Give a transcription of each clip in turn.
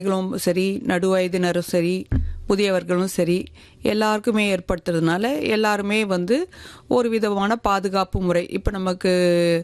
களும் சரி நடுவயதினரும் சரி முதியவர்களும் சரி எல்லாருக்குமே ஏற்படுத்துறதுனால எல்லாருமே வந்து ஒரு விதமான பாதுகாப்பு முறை இப்போ நமக்கு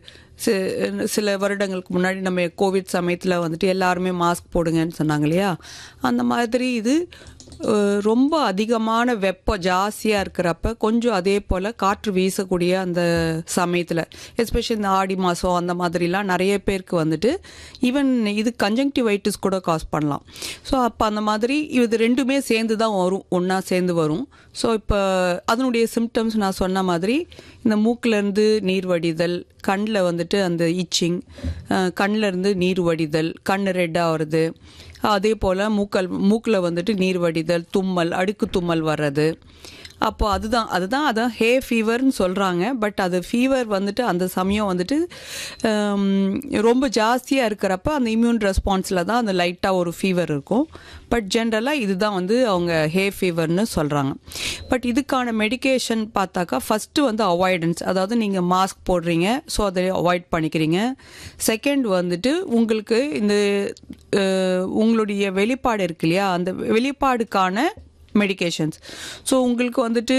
சி- சில வருடங்களுக்கு முன்னாடி நம்ம கோவிட் சமயத்தில் வந்துட்டு எல்லாருமே மாஸ்க் போடுங்கன்னு சொன்னாங்க இல்லையா அந்த மாதிரி இது அஹ், ரொம்ப அதிகமான வெப்பம் ஜாஸ்தியாக இருக்கிறப்ப கொஞ்சம் அதே போல் காற்று வீசக்கூடிய அந்த சமயத்தில் எஸ்பெஷலி இந்த ஆடி மாதம் அந்த மாதிரிலாம் நிறைய பேருக்கு வந்துட்டு ஈவன் இது கன்ஜங்டிவைட்டிஸ் கூட காஸ் பண்ணலாம் ஸோ அப்போ அந்த மாதிரி இது ரெண்டுமே சேர்ந்து தான் வரும் ஒன்றா சேர்ந்து வரும் ஸோ இப்போ அதனுடைய சிம்டம்ஸ் நான் சொன்ன மாதிரி இந்த மூக்கிலேருந்து நீர் வடிதல் கண்ணில் வந்துட்டு அந்த இச்சிங் கண்ணில் இருந்து நீர் வடிதல் கண் ரெட்டாக வருது அதே போல் மூக்கல் மூக்கில் வந்துட்டு நீர் வடிதல் தும்மல் அடுக்கு தும்மல் வர்றது அப்போ அதுதான் அதுதான் அதான் ஹே ஃபீவர்னு சொல்கிறாங்க பட் அது ஃபீவர் வந்துட்டு அந்த சமயம் வந்துட்டு ஹம், ரொம்ப ஜாஸ்தியாக இருக்கிறப்ப அந்த இம்யூன் ரெஸ்பான்ஸில் தான் அந்த லைட்டாக ஒரு ஃபீவர் இருக்கும் பட் ஜென்ரலாக இதுதான் வந்து அவங்க ஹே ஃபீவர்னு சொல்கிறாங்க பட் இதுக்கான மெடிகேஷன் பார்த்தாக்கா ஃபஸ்ட்டு வந்து அவாய்டன்ஸ் அதாவது நீங்கள் மாஸ்க் போடுறீங்க ஸோ அதை அவாய்ட் பண்ணிக்கிறீங்க செகண்ட் வந்துட்டு உங்களுக்கு இந்த அஹ், உங்களுடைய வெளிப்பாடு இருக்கு இல்லையா அந்த வெளிப்பாடுக்கான மெடிகேஷன்ஸ் ஸோ உங்களுக்கு வந்துட்டு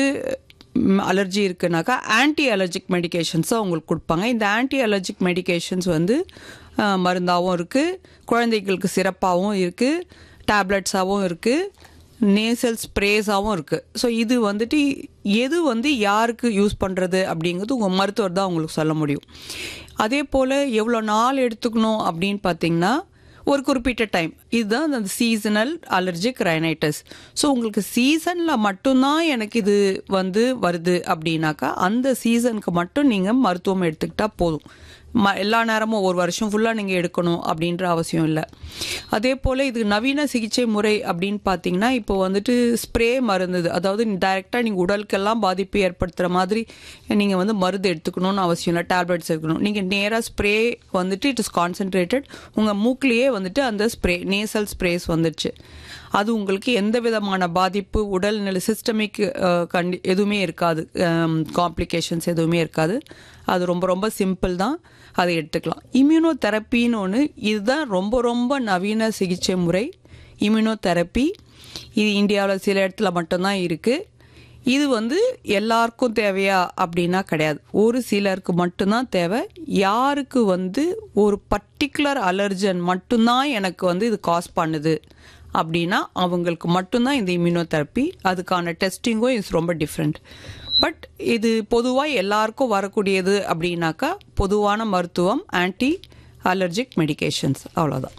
அலர்ஜி இருக்குனாக்கா ஆன்டி அலர்ஜிக் மெடிகேஷன்ஸ் தான் உங்களுக்கு கொடுப்பாங்க இந்த ஆன்டி அலர்ஜிக் மெடிகேஷன்ஸ் வந்து அஹ், மருந்தாகவும் இருக்குது குழந்தைகளுக்கு சிறப்பாகவும் இருக்குது டேப்லெட்ஸாகவும் இருக்குது நேசல் ஸ்ப்ரேஸாகவும் இருக்குது ஸோ இது வந்துட்டு எது வந்து யாருக்கு யூஸ் பண்ணுறது அப்படிங்கிறது உங்கள் மருத்துவர் தான் உங்களுக்கு சொல்ல முடியும் அதே போல் எவ்வளோ நாள் எடுத்துக்கணும் அப்படின்னு பார்த்தீங்கன்னா ஒரு குறிப்பிட்ட டைம் இதுதான் அந்த சீசனல் அலர்ஜிக் ரைனைட்டிஸ் ஸோ உங்களுக்கு சீசனில் மட்டும்தான் எனக்கு இது வந்து வருது அப்படின்னாக்கா அந்த சீசனுக்கு மட்டும் நீங்கள் மருத்துவம் எடுத்துக்கிட்டால் போதும் ம எல்லா நேரமும் ஒரு வருஷம் ஃபுல்லாக நீங்கள் எடுக்கணும் அப்படின்ற அவசியம் இல்லை அதே போல் இது நவீன சிகிச்சை முறை அப்படின்னு பார்த்தீங்கன்னா இப்போ வந்துட்டு ஸ்ப்ரே மருந்து அதாவது டைரெக்டாக நீங்கள் உடலுக்கெல்லாம் பாதிப்பு ஏற்படுத்துகிற மாதிரி நீங்கள் வந்து மருந்து எடுத்துக்கணும்னு அவசியம் இல்லை டேப்லெட்ஸ் எடுக்கணும் நீங்கள் நேராக ஸ்ப்ரே வந்துட்டு இட் இஸ் கான்சென்ட்ரேட்டட் உங்கள் மூக்கிலேயே வந்துட்டு அந்த ஸ்ப்ரே நேசல் ஸ்ப்ரேஸ் வந்துடுச்சு அது உங்களுக்கு எந்த விதமான பாதிப்பு உடல்நிலை சிஸ்டமிக் கண்டி எதுவுமே இருக்காது காம்ப்ளிகேஷன்ஸ் எதுவுமே இருக்காது அது ரொம்ப ரொம்ப சிம்பிள் தான் அதை எடுத்துக்கலாம் இம்யூனோ தெரப்பின்னு ஒன்று இதுதான் ரொம்ப ரொம்ப நவீன சிகிச்சை முறை இம்யூனோ தெரப்பி இது இந்தியாவில் சில இடத்துல மட்டும்தான் இருக்குது இது வந்து எல்லாருக்கும் தேவையா அப்படின்னா கிடையாது ஒரு சிலருக்கு மட்டும்தான் தேவை யாருக்கு வந்து ஒரு பர்டிகுலர் அலர்ஜன் மட்டும்தான் எனக்கு வந்து இது காஸ் பண்ணுது அப்படின்னா அவங்களுக்கு மட்டும்தான் இந்த இம்யூனோதெரப்பி அதுக்கான டெஸ்டிங்கும் இஸ் ரொம்ப டிஃப்ரெண்ட் பட் இது பொதுவாக எல்லாருக்கும் வரக்கூடியது அப்படின்னாக்கா பொதுவான மருத்துவம் ஆன்டி அலர்ஜிக் மெடிகேஷன்ஸ் அவ்வளோதான்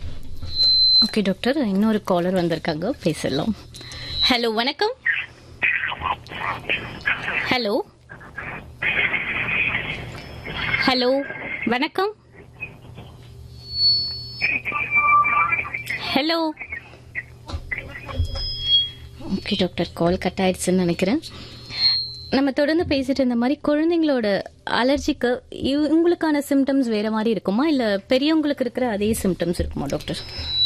ஓகே டாக்டர் இன்னொரு காலர் வந்திருக்காங்க பேசலாம் ஹலோ வணக்கம் ஹலோ ஹலோ வணக்கம் hello okay doctor call cut ஆயிடுச்சுன்னு நினைக்கிறேன் நம்ம தொடர்ந்து பேசிட்டு இருந்த மாதிரி குழந்தைங்களோட அலர்ஜிக்கு உங்களுக்கான சிம்டம்ஸ் வேற மாதிரி இருக்குமா இல்ல பெரியவங்களுக்கு இருக்கிற அதே சிம்டம்ஸ் இருக்குமா டாக்டர்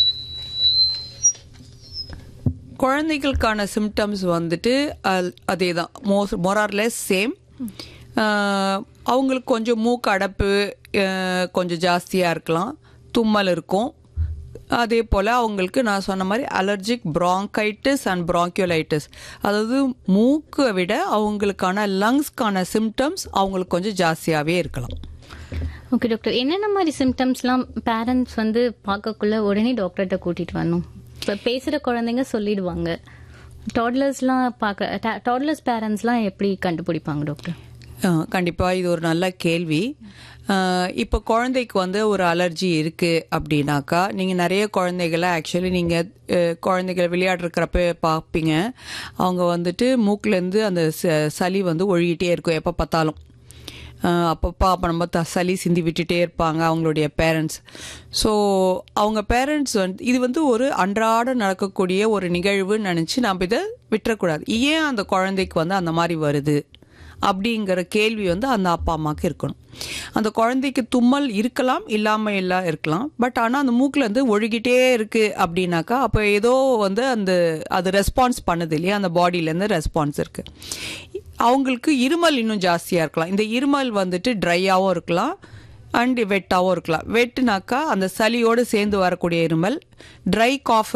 குழந்தைகளுக்கான சிம்டம்ஸ் வந்துட்டு அதே தான் மோஸ் மொரார்லெஸ் சேம் அவங்களுக்கு கொஞ்சம் மூக்கு அடைப்பு அஹ், கொஞ்சம் ஜாஸ்தியாக இருக்கலாம் தும்மல் இருக்கும் அதே போல் அவங்களுக்கு நான் சொன்ன மாதிரி அலர்ஜிக் bronchitis அண்ட் bronchiolitis அதாவது மூக்கை விட அவங்களுக்கான லங்ஸ்க்கான சிம்டம்ஸ் அவங்களுக்கு கொஞ்சம் ஜாஸ்தியாகவே இருக்கலாம் ஓகே டாக்டர் என்னென்ன மாதிரி சிம்டம்ஸ்லாம் பேரண்ட்ஸ் வந்து பார்க்கக்குள்ள உடனே டாக்டர்கிட்ட கூட்டிட்டு வரணும் இப்போ பேசுகிற குழந்தைங்க சொல்லிடுவாங்க டாட்லர்ஸ்லாம் பார்க்க டாட்லர்ஸ் பேரண்ட்ஸ்லாம் எப்படி கண்டுபிடிப்பாங்க டாக்டர் கண்டிப்பாக இது ஒரு நல்ல கேள்வி அஹ், இப்போ குழந்தைக்கு வந்து ஒரு அலர்ஜி இருக்குது அப்படின்னாக்கா நீங்கள் நிறைய குழந்தைகளை ஆக்சுவலி நீங்கள் குழந்தைகள் விளையாடுறக்கிறப்ப பார்ப்பீங்க அவங்க வந்துட்டு மூக்குலேருந்து அந்த ச- சளி வந்து ஒழுகிட்டே இருக்கும் எப்போ பார்த்தாலும் அஹ், அப்பப்போ அப்போ நம்ம த சளி சிந்தி விட்டுட்டே இருப்பாங்க அவங்களுடைய பேரண்ட்ஸ் ஸோ அவங்க பேரண்ட்ஸ் வந்து இது வந்து ஒரு அன்றாட நடக்கக்கூடிய ஒரு நிகழ்வுன்னு நினச்சி நம்ம இதை விட்டுறக்கூடாது ஏன் அந்த குழந்தைக்கு வந்து அந்த மாதிரி வருது அப்படிங்கிற கேள்வி வந்து அந்த அப்பா அம்மாவுக்கு இருக்கணும் அந்த குழந்தைக்கு தும்மல் இருக்கலாம் இல்லாமல் எல்லாம் இருக்கலாம் பட் ஆனால் அந்த மூக்கில் வந்து ஒழுகிட்டே இருக்குது அப்படின்னாக்கா அப்போ ஏதோ வந்து அந்த அது ரெஸ்பான்ஸ் பண்ணுது இல்லையா அந்த பாடியிலேருந்து ரெஸ்பான்ஸ் இருக்குது அவங்களுக்கு இருமல் இன்னும் ஜாஸ்தியாக இருக்கலாம் இந்த இருமல் வந்துட்டு ட்ரையாகவும் இருக்கலாம் அண்ட் வெட்டாகவும் இருக்கலாம் வெட்டுனாக்கா அந்த சளியோடு சேர்ந்து வரக்கூடிய இருமல் ட்ரை காஃப்